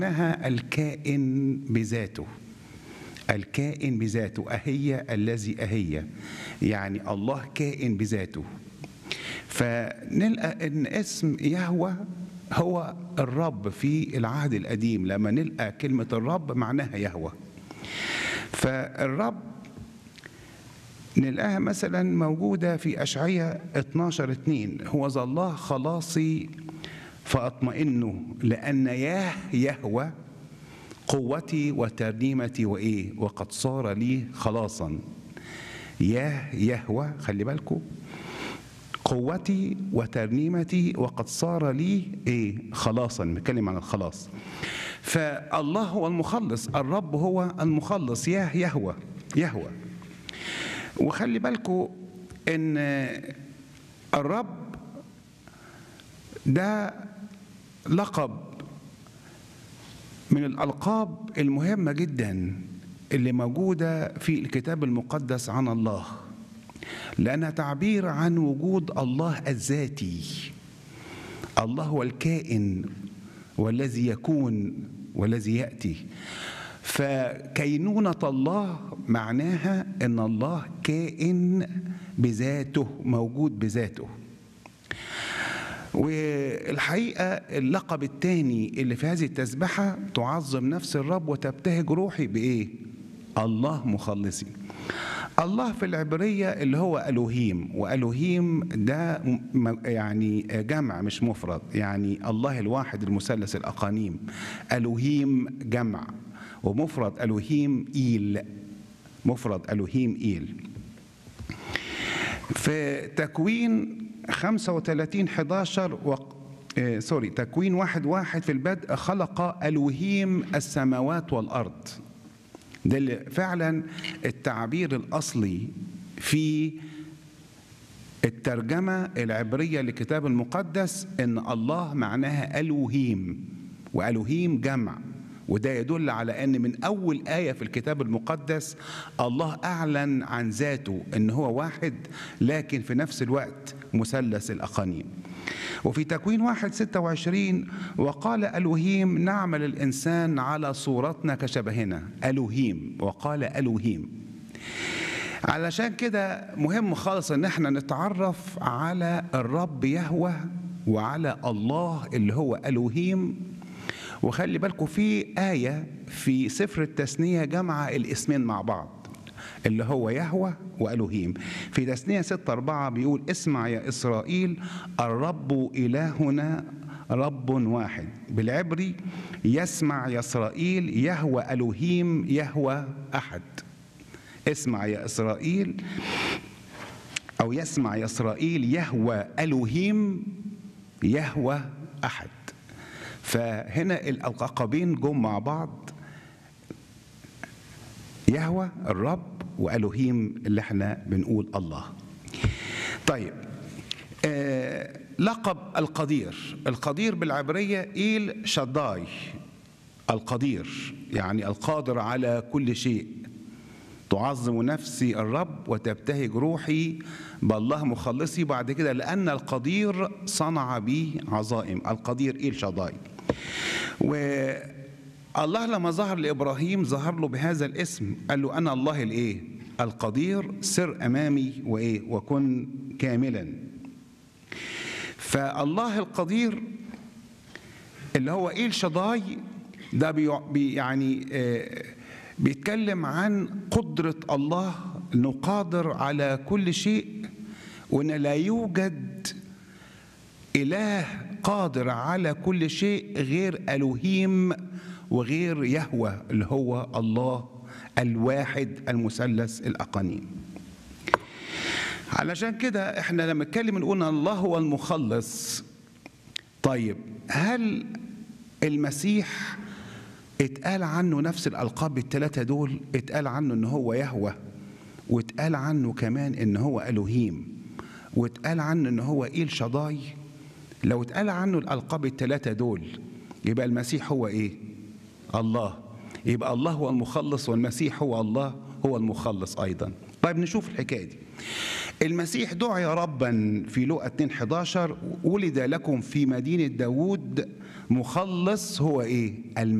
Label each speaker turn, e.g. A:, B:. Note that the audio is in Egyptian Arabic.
A: معناها الكائن بذاته الكائن بذاته أهي الذي أهي يعني الله كائن بذاته فنلقى ان اسم يهوى هو الرب في العهد القديم لما نلقى كلمة الرب معناها يهوى فالرب نلقاها مثلا موجودة في أشعية 12 2 هو ذا الله خلاصي فأطمئن لأن ياه يهوى قوتي وترنيمتي وإيه وقد صار لي خلاصا ياه يهوى خلي بالكم قوتي وترنيمتي وقد صار لي ايه خلاصا بنتكلم عن الخلاص فالله هو المخلص الرب هو المخلص ياه يهوى يهوى وخلي بالكم ان الرب ده لقب من الالقاب المهمه جدا اللي موجوده في الكتاب المقدس عن الله لأنها تعبير عن وجود الله الذاتي الله هو الكائن والذي يكون والذي يأتي فكينونة الله معناها أن الله كائن بذاته موجود بذاته والحقيقة اللقب الثاني اللي في هذه التسبحة تعظم نفس الرب وتبتهج روحي بإيه؟ الله مخلصي الله في العبرية اللي هو ألوهيم وألوهيم ده يعني جمع مش مفرد يعني الله الواحد المثلث الأقانيم ألوهيم جمع ومفرد ألوهيم إيل مفرد ألوهيم إيل في تكوين 35 11 و... آه سوري تكوين واحد واحد في البدء خلق ألوهيم السماوات والأرض ده اللي فعلا التعبير الاصلي في الترجمه العبريه للكتاب المقدس ان الله معناها الوهيم والوهيم جمع وده يدل على ان من اول ايه في الكتاب المقدس الله اعلن عن ذاته ان هو واحد لكن في نفس الوقت مثلث الاقانيم وفي تكوين واحد ستة وعشرين وقال ألوهيم نعمل الإنسان على صورتنا كشبهنا ألوهيم وقال ألوهيم علشان كده مهم خالص ان احنا نتعرف على الرب يهوه وعلى الله اللي هو ألوهيم وخلي بالكم في آية في سفر التثنية جمع الاسمين مع بعض اللي هو يهوى وألوهيم في تثنية ستة أربعة بيقول اسمع يا إسرائيل الرب إلهنا رب واحد بالعبري يسمع يا إسرائيل يهوى ألوهيم يهوى أحد اسمع يا إسرائيل أو يسمع يا إسرائيل يهوى ألوهيم يهوى أحد فهنا الألقابين جم مع بعض يهوى الرب وألوهيم اللي احنا بنقول الله طيب آه لقب القدير القدير بالعبرية إيل شداي القدير يعني القادر على كل شيء تعظم نفسي الرب وتبتهج روحي بالله مخلصي بعد كده لأن القدير صنع بي عظائم القدير إيل شداي و الله لما ظهر لابراهيم ظهر له بهذا الاسم قال له انا الله الايه القدير سر امامي وايه وكن كاملا فالله القدير اللي هو ايل شداي ده بي يعني آه بيتكلم عن قدرة الله انه قادر على كل شيء وان لا يوجد اله قادر على كل شيء غير الوهيم وغير يهوى اللي هو الله الواحد المثلث الأقانيم علشان كده احنا لما نتكلم نقول الله هو المخلص طيب هل المسيح اتقال عنه نفس الألقاب الثلاثة دول اتقال عنه ان هو يهوى واتقال عنه كمان ان هو ألوهيم واتقال عنه ان هو إيل شضاي لو اتقال عنه الألقاب الثلاثة دول يبقى المسيح هو ايه الله يبقى الله هو المخلص والمسيح هو الله هو المخلص ايضا طيب نشوف الحكايه دي المسيح دعي ربا في لوقا 2 11 ولد لكم في مدينه داوود مخلص هو ايه